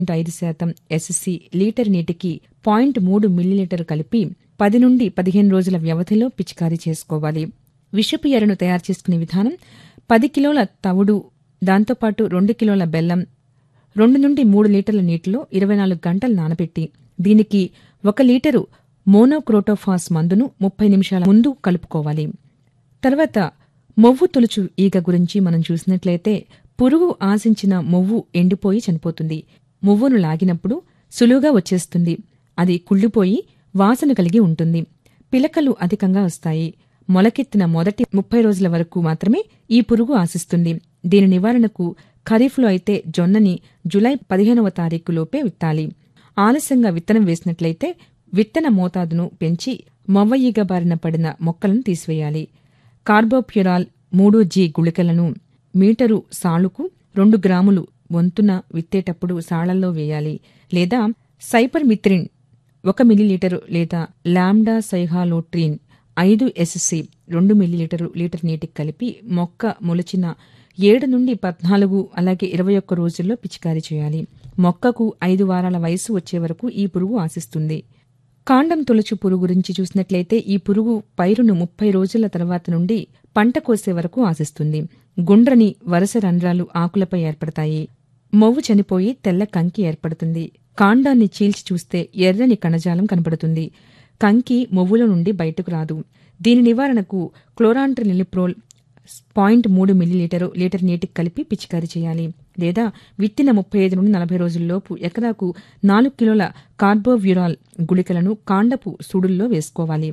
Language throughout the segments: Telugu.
పాయింట్ ఐదు శాతం ఎస్ఎస్సి లీటర్ నీటికి పాయింట్ మూడు మిల్లీలీటర్ కలిపి పది నుండి పదిహేను రోజుల వ్యవధిలో పిచికారీ చేసుకోవాలి విషపు ఎరను తయారు చేసుకునే విధానం పది కిలోల తవుడు దాంతోపాటు రెండు కిలోల బెల్లం రెండు నుండి మూడు లీటర్ల నీటిలో ఇరవై నాలుగు గంటలు నానబెట్టి దీనికి ఒక లీటరు మోనోక్రోటోఫాస్ మందును ముప్పై నిమిషాల ముందు కలుపుకోవాలి తర్వాత మొవ్వు తొలుచు ఈగ గురించి మనం చూసినట్లయితే పురుగు ఆశించిన మొవ్వు ఎండిపోయి చనిపోతుంది మొవ్వును లాగినప్పుడు సులువుగా వచ్చేస్తుంది అది కుళ్ళిపోయి వాసన కలిగి ఉంటుంది పిలకలు అధికంగా వస్తాయి మొలకెత్తిన మొదటి ముప్పై రోజుల వరకు మాత్రమే ఈ పురుగు ఆశిస్తుంది దీని నివారణకు ఖరీఫ్లో అయితే జొన్నని జులై పదిహేనవ తారీఖు లోపే విత్తాలి ఆలస్యంగా విత్తనం వేసినట్లయితే విత్తన మోతాదును పెంచి మొవ్వయ్యిగ బారిన పడిన మొక్కలను తీసివేయాలి కార్బోప్యురాల్ మూడు జీ గుళికలను మీటరు సాలుకు రెండు గ్రాములు వంతున విత్తేటప్పుడు సాళ్లల్లో వేయాలి లేదా సైపర్మిత్రిన్ ఒక మిల్లీలీటరు లేదా లాంబ్డా సైహాలోట్రిన్ ఐదు ఎస్ఎస్సి రెండు మిల్లీలీటరు లీటర్ నీటికి కలిపి మొక్క మొలిచిన ఏడు నుండి పద్నాలుగు అలాగే ఇరవై ఒక్క రోజుల్లో పిచికారీ చేయాలి మొక్కకు ఐదు వారాల వయసు వచ్చే వరకు ఈ పురుగు ఆశిస్తుంది కాండం తొలచు పురుగు గురించి చూసినట్లయితే ఈ పురుగు పైరును ముప్పై రోజుల తర్వాత నుండి పంట కోసే వరకు ఆశిస్తుంది గుండ్రని వరుస రంధ్రాలు ఆకులపై ఏర్పడతాయి మొవ్వు చనిపోయి తెల్ల కంకి ఏర్పడుతుంది కాండాన్ని చీల్చి చూస్తే ఎర్రని కణజాలం కనబడుతుంది కంకి మొవ్వుల నుండి బయటకు రాదు దీని నివారణకు క్లోరాంట్రినిలిప్రోల్ పాయింట్ మూడు మిల్లీలీటరు లీటర్ నీటికి కలిపి పిచికారీ చేయాలి లేదా విత్తిన ముప్పై ఐదు నుండి నలభై రోజుల్లోపు ఎకరాకు నాలుగు కిలోల కార్బోవ్యురాల్ గుళికలను కాండపు సుడుల్లో వేసుకోవాలి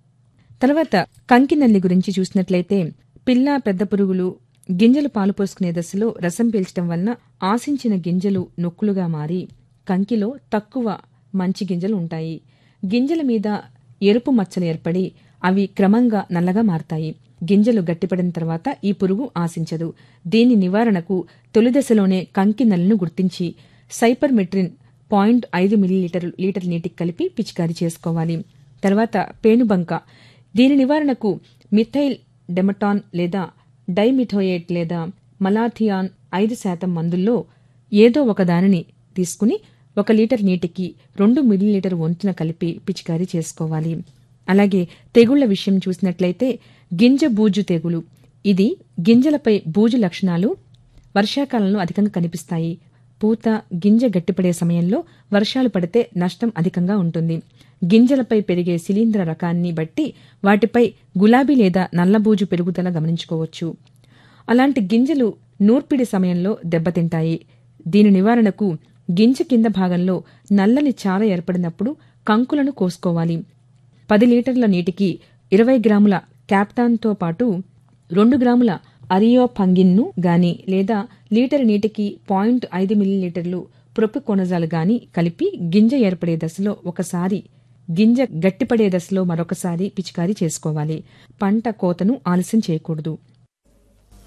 తర్వాత కంకి నల్లి గురించి చూసినట్లయితే పిల్ల పెద్ద పురుగులు గింజలు పాలు పోసుకునే దశలో రసం పీల్చడం వలన ఆశించిన గింజలు నొక్కులుగా మారి కంకిలో తక్కువ మంచి గింజలు ఉంటాయి గింజల మీద ఎరుపు మచ్చలు ఏర్పడి అవి క్రమంగా నల్లగా మారతాయి గింజలు గట్టిపడిన తర్వాత ఈ పురుగు ఆశించదు దీని నివారణకు తొలి దశలోనే కంకి నల్లిని గుర్తించి సైపర్మెట్రిన్ పాయింట్ ఐదు మిల్లీలీటర్ లీటర్ నీటికి కలిపి పిచికారీ చేసుకోవాలి తర్వాత పేనుబంక దీని నివారణకు మిథైల్ డెమటాన్ లేదా డైమిథోయేట్ లేదా మలాథియాన్ ఐదు శాతం మందుల్లో ఏదో ఒక దానిని తీసుకుని ఒక లీటర్ నీటికి రెండు మిల్లీలీటర్ వంతున కలిపి పిచికారీ చేసుకోవాలి అలాగే తెగుళ్ల విషయం చూసినట్లయితే గింజ బూజు తెగులు ఇది గింజలపై బూజు లక్షణాలు వర్షాకాలంలో అధికంగా కనిపిస్తాయి పూత గింజ గట్టిపడే సమయంలో వర్షాలు పడితే నష్టం అధికంగా ఉంటుంది గింజలపై పెరిగే శిలీంద్ర రకాన్ని బట్టి వాటిపై గులాబీ లేదా నల్లబూజు పెరుగుదల గమనించుకోవచ్చు అలాంటి గింజలు నూర్పిడి సమయంలో దెబ్బతింటాయి దీని నివారణకు గింజ కింద భాగంలో నల్లని చార ఏర్పడినప్పుడు కంకులను కోసుకోవాలి పది లీటర్ల నీటికి ఇరవై గ్రాముల క్యాప్టాన్తో పాటు రెండు గ్రాముల అరియోఫంగిన్ను గాని లేదా లీటర్ నీటికి పాయింట్ ఐదు మిల్లీలీటర్లు ప్రొపికొనజాలు గాని కలిపి గింజ ఏర్పడే దశలో ఒకసారి గింజ గట్టిపడే దశలో మరొకసారి పిచికారీ చేసుకోవాలి పంట కోతను ఆలస్యం చేయకూడదు